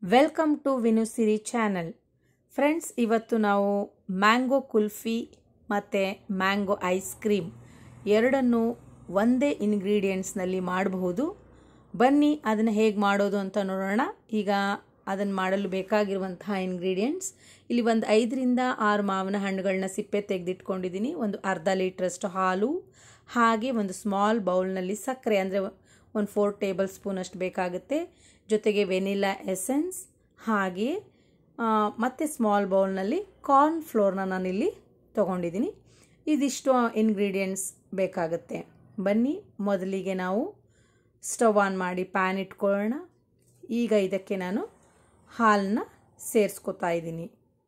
welcome to Vinusiri channel friends ಇವತ್ತು ನಾವು mango kulfi ಮತ್ತು ಮ್ಯಾಂಗೋ ಐಸ್ ಕ್ರೀಮ್ ಎರಡನ್ನು ಒಂದೇ ಇಂಗ್ರೀಡಿಯೆಂಟ್ಸ್ನಲ್ಲಿ ಮಾಡಬಹುದು ಬನ್ನಿ ಅದನ್ನು ಹೇಗೆ ಮಾಡೋದು ಅಂತ ನೋಡೋಣ ಈಗ ಅದನ್ನು ಮಾಡಲು ಬೇಕಾಗಿರುವಂತಹ ಇಂಗ್ರೀಡಿಯೆಂಟ್ಸ್ ಇಲ್ಲಿ ಒಂದು ಐದರಿಂದ ಆರು ಮಾವಿನ ಹಣ್ಣುಗಳನ್ನ ಸಿಪ್ಪೆ ತೆಗೆದಿಟ್ಕೊಂಡಿದ್ದೀನಿ ಒಂದು ಅರ್ಧ ಲೀಟ್ರಷ್ಟು ಹಾಲು ಹಾಗೆ ಒಂದು ಸ್ಮಾಲ್ ಬೌಲ್ನಲ್ಲಿ ಸಕ್ಕರೆ ಅಂದರೆ ಒಂದು ಫೋರ್ ಟೇಬಲ್ ಸ್ಪೂನಷ್ಟು ಬೇಕಾಗುತ್ತೆ ಜೊತೆಗೆ ವೆನಿಲಾ ಎಸೆನ್ಸ್ ಹಾಗೆ ಮತ್ತು ಸ್ಮಾಲ್ ಬೌಲ್ನಲ್ಲಿ ಕಾರ್ನ್ ಫ್ಲೋರ್ನ ನಾನಿಲ್ಲಿ ತೊಗೊಂಡಿದ್ದೀನಿ ಇದಿಷ್ಟು ಇಂಗ್ರೀಡಿಯೆಂಟ್ಸ್ ಬೇಕಾಗುತ್ತೆ ಬನ್ನಿ ಮೊದಲಿಗೆ ನಾವು ಸ್ಟವ್ ಆನ್ ಮಾಡಿ ಪ್ಯಾನ್ ಇಟ್ಕೊಳ್ಳೋಣ ಈಗ ಇದಕ್ಕೆ ನಾನು ಹಾಲನ್ನ ಸೇರಿಸ್ಕೊತಾ ಇದ್ದೀನಿ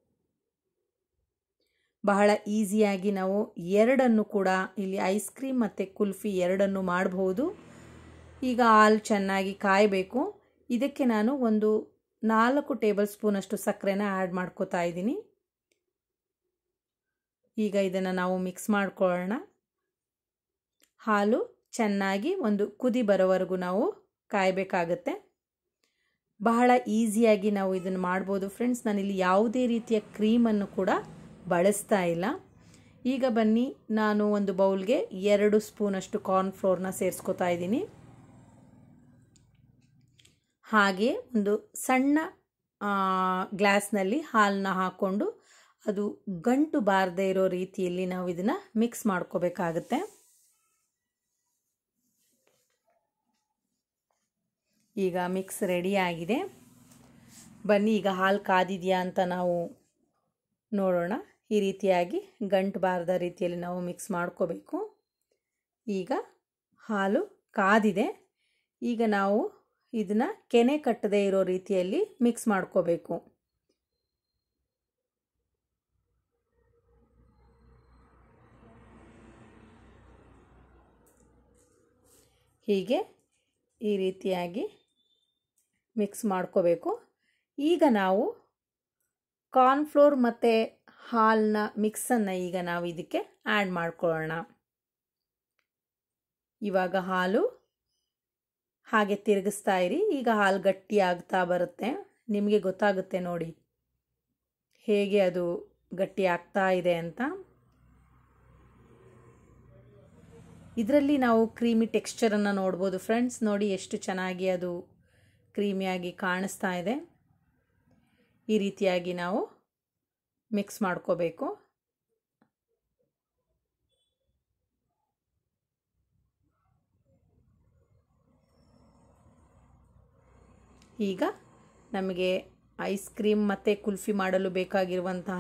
ಬಹಳ ಈಸಿಯಾಗಿ ನಾವು ಎರಡನ್ನು ಕೂಡ ಇಲ್ಲಿ ಐಸ್ ಕ್ರೀಮ್ ಮತ್ತು ಕುಲ್ಫಿ ಎರಡನ್ನು ಮಾಡಬಹುದು ಈಗ ಹಾಲು ಚೆನ್ನಾಗಿ ಕಾಯಬೇಕು ಇದಕ್ಕೆ ನಾನು ಒಂದು ನಾಲ್ಕು ಟೇಬಲ್ ಸ್ಪೂನಷ್ಟು ಸಕ್ಕರೆನ ಆ್ಯಡ್ ಮಾಡ್ಕೋತಾ ಇದ್ದೀನಿ ಈಗ ಇದನ್ನು ನಾವು ಮಿಕ್ಸ್ ಮಾಡ್ಕೊಳ್ಳೋಣ ಹಾಲು ಚೆನ್ನಾಗಿ ಒಂದು ಕುದಿ ಬರೋವರೆಗೂ ನಾವು ಕಾಯಬೇಕಾಗತ್ತೆ ಬಹಳ ಈಸಿಯಾಗಿ ನಾವು ಇದನ್ನು ಮಾಡ್ಬೋದು ಫ್ರೆಂಡ್ಸ್ ನಾನಿಲ್ಲಿ ಯಾವುದೇ ರೀತಿಯ ಕ್ರೀಮನ್ನು ಕೂಡ ಬಳಸ್ತಾ ಇಲ್ಲ ಈಗ ಬನ್ನಿ ನಾನು ಒಂದು ಬೌಲ್ಗೆ ಎರಡು ಸ್ಪೂನಷ್ಟು ಕಾರ್ನ್ ಫ್ಲೋರ್ನ ಸೇರಿಸ್ಕೊತಾ ಇದ್ದೀನಿ ಹಾಗೆ ಒಂದು ಸಣ್ಣ ಗ್ಲಾಸ್ನಲ್ಲಿ ಹಾಲನ್ನ ಹಾಕ್ಕೊಂಡು ಅದು ಗಂಟು ಬಾರದೇ ಇರೋ ರೀತಿಯಲ್ಲಿ ನಾವು ಇದನ್ನು ಮಿಕ್ಸ್ ಮಾಡ್ಕೋಬೇಕಾಗತ್ತೆ ಈಗ ಮಿಕ್ಸ್ ರೆಡಿ ಆಗಿದೆ ಬನ್ನಿ ಈಗ ಹಾಲು ಕಾದಿದೆಯಾ ಅಂತ ನಾವು ನೋಡೋಣ ಈ ರೀತಿಯಾಗಿ ಗಂಟು ಬಾರದ ರೀತಿಯಲ್ಲಿ ನಾವು ಮಿಕ್ಸ್ ಮಾಡ್ಕೋಬೇಕು ಈಗ ಹಾಲು ಕಾದಿದೆ ಈಗ ನಾವು ಇದನ್ನು ಕೆನೆ ಕಟ್ಟದೇ ಇರೋ ರೀತಿಯಲ್ಲಿ ಮಿಕ್ಸ್ ಮಾಡ್ಕೋಬೇಕು ಹೀಗೆ ಈ ರೀತಿಯಾಗಿ ಮಿಕ್ಸ್ ಮಾಡ್ಕೋಬೇಕು ಈಗ ನಾವು ಕಾರ್ನ್ಫ್ಲೋರ್ ಮತ್ತು ಹಾಲನ್ನ ಮಿಕ್ಸನ್ನು ಈಗ ನಾವು ಇದಕ್ಕೆ ಆ್ಯಡ್ ಮಾಡ್ಕೊಳ್ಳೋಣ ಇವಾಗ ಹಾಲು ಹಾಗೆ ತಿರುಗಿಸ್ತಾ ಇರಿ ಈಗ ಹಾಲು ಗಟ್ಟಿ ಆಗ್ತಾ ಬರುತ್ತೆ ನಿಮಗೆ ಗೊತ್ತಾಗುತ್ತೆ ನೋಡಿ ಹೇಗೆ ಅದು ಗಟ್ಟಿ ಆಗ್ತಾ ಇದೆ ಅಂತ ಇದರಲ್ಲಿ ನಾವು ಕ್ರೀಮಿ ಟೆಕ್ಸ್ಚರನ್ನು ನೋಡ್ಬೋದು ಫ್ರೆಂಡ್ಸ್ ನೋಡಿ ಎಷ್ಟು ಚೆನ್ನಾಗಿ ಅದು ಕ್ರೀಮಿಯಾಗಿ ಕಾಣಿಸ್ತಾ ಇದೆ ಈ ರೀತಿಯಾಗಿ ನಾವು ಮಿಕ್ಸ್ ಮಾಡ್ಕೋಬೇಕು ಈಗ ನಮಗೆ ಐಸ್ ಕ್ರೀಮ್ ಮತ್ತು ಕುಲ್ಫಿ ಮಾಡಲು ಬೇಕಾಗಿರುವಂತಹ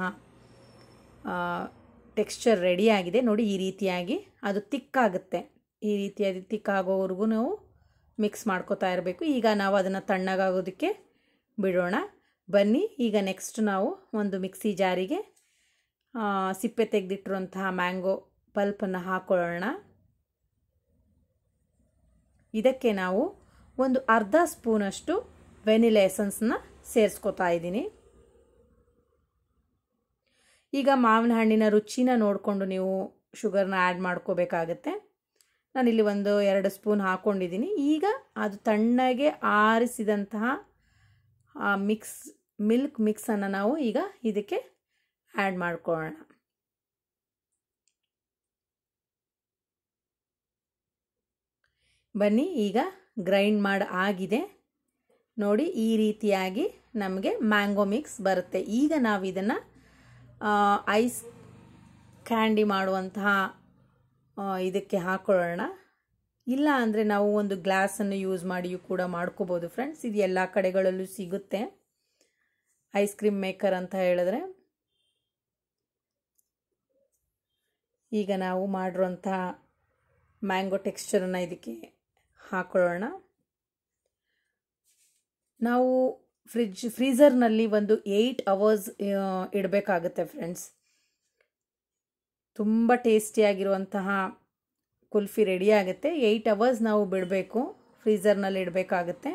ಟೆಕ್ಸ್ಚರ್ ರೆಡಿಯಾಗಿದೆ ನೋಡಿ ಈ ರೀತಿಯಾಗಿ ಅದು ತಿಕ್ಕಾಗುತ್ತೆ ಈ ರೀತಿಯಾಗಿ ತಿಕ್ಕಾಗೋವರೆಗೂ ನಾವು ಮಿಕ್ಸ್ ಮಾಡ್ಕೋತಾ ಇರಬೇಕು ಈಗ ನಾವು ಅದನ್ನು ತಣ್ಣಗಾಗೋದಕ್ಕೆ ಬಿಡೋಣ ಬನ್ನಿ ಈಗ ನೆಕ್ಸ್ಟ್ ನಾವು ಒಂದು ಮಿಕ್ಸಿ ಜಾರಿಗೆ ಸಿಪ್ಪೆ ತೆಗೆದಿಟ್ಟಿರುವಂತಹ ಮ್ಯಾಂಗೋ ಪಲ್ಪನ್ನು ಹಾಕೊಳ್ಳೋಣ ಇದಕ್ಕೆ ನಾವು ಒಂದು ಅರ್ಧ ಸ್ಪೂನಷ್ಟು ವೆನಿಲಾ ಎಸೆನ್ಸ್ನ ಸೇರಿಸ್ಕೊತಾ ಇದ್ದೀನಿ ಈಗ ಮಾವಿನ ಹಣ್ಣಿನ ರುಚಿನ ನೋಡಿಕೊಂಡು ನೀವು ಶುಗರ್ನ ಆ್ಯಡ್ ಮಾಡ್ಕೋಬೇಕಾಗತ್ತೆ ನಾನಿಲ್ಲಿ ಒಂದು ಎರಡು ಸ್ಪೂನ್ ಹಾಕ್ಕೊಂಡಿದ್ದೀನಿ ಈಗ ಅದು ತಣ್ಣಗೆ ಆರಿಸಿದಂತಹ ಮಿಕ್ಸ್ ಮಿಲ್ಕ್ ಮಿಕ್ಸನ್ನು ನಾವು ಈಗ ಇದಕ್ಕೆ ಆ್ಯಡ್ ಮಾಡ್ಕೊಳ್ಳೋಣ ಬನ್ನಿ ಈಗ ಗ್ರೈಂಡ್ ಮಾಡಿ ಆಗಿದೆ ನೋಡಿ ಈ ರೀತಿಯಾಗಿ ನಮಗೆ ಮ್ಯಾಂಗೋ ಮಿಕ್ಸ್ ಬರುತ್ತೆ ಈಗ ನಾವು ಇದನ್ನು ಐಸ್ ಕ್ಯಾಂಡಿ ಮಾಡುವಂತಹ ಇದಕ್ಕೆ ಹಾಕೊಳ್ಳೋಣ ಇಲ್ಲ ಅಂದರೆ ನಾವು ಒಂದು ಗ್ಲಾಸನ್ನು ಯೂಸ್ ಮಾಡಿಯೂ ಕೂಡ ಮಾಡ್ಕೋಬೋದು ಫ್ರೆಂಡ್ಸ್ ಇದು ಎಲ್ಲ ಕಡೆಗಳಲ್ಲೂ ಸಿಗುತ್ತೆ ಐಸ್ ಕ್ರೀಮ್ ಮೇಕರ್ ಅಂತ ಹೇಳಿದ್ರೆ ಈಗ ನಾವು ಮಾಡಿರೋಂತಹ ಮ್ಯಾಂಗೋ ಟೆಕ್ಸ್ಚರನ್ನು ಇದಕ್ಕೆ ಹಾಕೊಳ್ಳೋಣ ನಾವು ಫ್ರಿಜ್ ಫ್ರೀಝರ್ನಲ್ಲಿ ಒಂದು ಏಯ್ಟ್ ಅವರ್ಸ್ ಇಡಬೇಕಾಗುತ್ತೆ ಫ್ರೆಂಡ್ಸ್ ತುಂಬ ಟೇಸ್ಟಿಯಾಗಿರುವಂತಹ ಕುಲ್ಫಿ ರೆಡಿ ಆಗುತ್ತೆ ಏಯ್ಟ್ ಅವರ್ಸ್ ನಾವು ಬಿಡಬೇಕು ಫ್ರೀಝರ್ನಲ್ಲಿ ಇಡಬೇಕಾಗುತ್ತೆ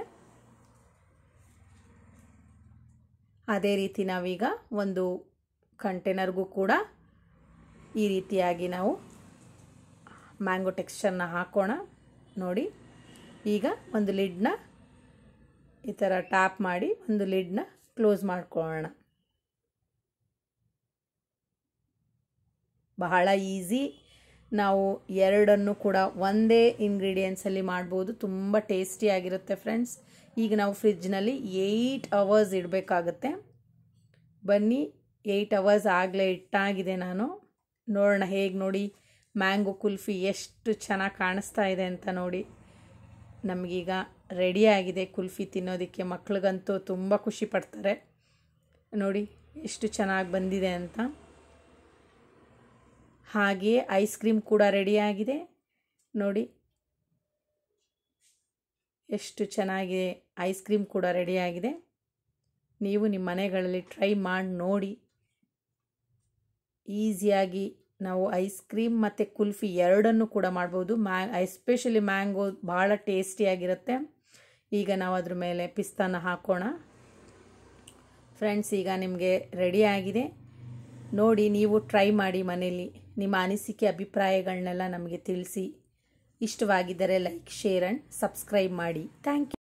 ಅದೇ ರೀತಿ ನಾವೀಗ ಒಂದು ಕಂಟೈನರ್ಗೂ ಕೂಡ ಈ ರೀತಿಯಾಗಿ ನಾವು ಮ್ಯಾಂಗೋ ಟೆಕ್ಸ್ಚರ್ನ ಹಾಕೋಣ ನೋಡಿ ಈಗ ಒಂದು ಲಿಡ್ನ ಈ ಥರ ಟ್ಯಾಪ್ ಮಾಡಿ ಒಂದು ಲಿಡ್ನ ಕ್ಲೋಸ್ ಮಾಡ್ಕೊಳ್ಳೋಣ ಬಹಳ ಈಸಿ ನಾವು ಎರಡನ್ನು ಕೂಡ ಒಂದೇ ಇಂಗ್ರೀಡಿಯೆಂಟ್ಸಲ್ಲಿ ಮಾಡ್ಬೋದು ತುಂಬ ಟೇಸ್ಟಿಯಾಗಿರುತ್ತೆ ಫ್ರೆಂಡ್ಸ್ ಈಗ ನಾವು ಫ್ರಿಜ್ನಲ್ಲಿ ಏಯ್ಟ್ ಅವರ್ಸ್ ಇಡಬೇಕಾಗತ್ತೆ ಬನ್ನಿ ಏಯ್ಟ್ ಅವರ್ಸ್ ಆಗಲೇ ಇಟ್ಟಾಗಿದೆ ನಾನು ನೋಡೋಣ ಹೇಗೆ ನೋಡಿ ಮ್ಯಾಂಗೋ ಕುಲ್ಫಿ ಎಷ್ಟು ಚೆನ್ನಾಗಿ ಕಾಣಿಸ್ತಾ ಇದೆ ಅಂತ ನೋಡಿ ನಮಗೀಗ ರೆಡಿಯಾಗಿದೆ ಕುಲ್ಫಿ ತಿನ್ನೋದಕ್ಕೆ ಮಕ್ಳಿಗಂತೂ ತುಂಬ ಖುಷಿ ಪಡ್ತಾರೆ ನೋಡಿ ಎಷ್ಟು ಚೆನ್ನಾಗಿ ಬಂದಿದೆ ಅಂತ ಹಾಗೆಯೇ ಐಸ್ ಕ್ರೀಮ್ ಕೂಡ ರೆಡಿಯಾಗಿದೆ ನೋಡಿ ಎಷ್ಟು ಚೆನ್ನಾಗಿದೆ ಐಸ್ ಕ್ರೀಮ್ ಕೂಡ ರೆಡಿಯಾಗಿದೆ ನೀವು ನಿಮ್ಮ ಮನೆಗಳಲ್ಲಿ ಟ್ರೈ ಮಾಡಿ ನೋಡಿ ಈಸಿಯಾಗಿ ನಾವು ಐಸ್ ಕ್ರೀಮ್ ಮತ್ತು ಕುಲ್ಫಿ ಎರಡನ್ನು ಕೂಡ ಮಾಡ್ಬೋದು ಮ್ಯಾ ಎಸ್ಪೆಷಲಿ ಮ್ಯಾಂಗೋ ಭಾಳ ಟೇಸ್ಟಿಯಾಗಿರುತ್ತೆ ಈಗ ನಾವು ಅದ್ರ ಮೇಲೆ ಪಿಸ್ತಾನ ಹಾಕೋಣ ಫ್ರೆಂಡ್ಸ್ ಈಗ ನಿಮಗೆ ರೆಡಿಯಾಗಿದೆ ನೋಡಿ ನೀವು ಟ್ರೈ ಮಾಡಿ ಮನೇಲಿ ನಿಮ್ಮ ಅನಿಸಿಕೆ ಅಭಿಪ್ರಾಯಗಳನ್ನೆಲ್ಲ ನಮಗೆ ತಿಳಿಸಿ ಇಷ್ಟವಾಗಿದ್ದರೆ ಲೈಕ್ ಶೇರ್ ಆ್ಯಂಡ್ ಸಬ್ಸ್ಕ್ರೈಬ್ ಮಾಡಿ ಥ್ಯಾಂಕ್ ಯು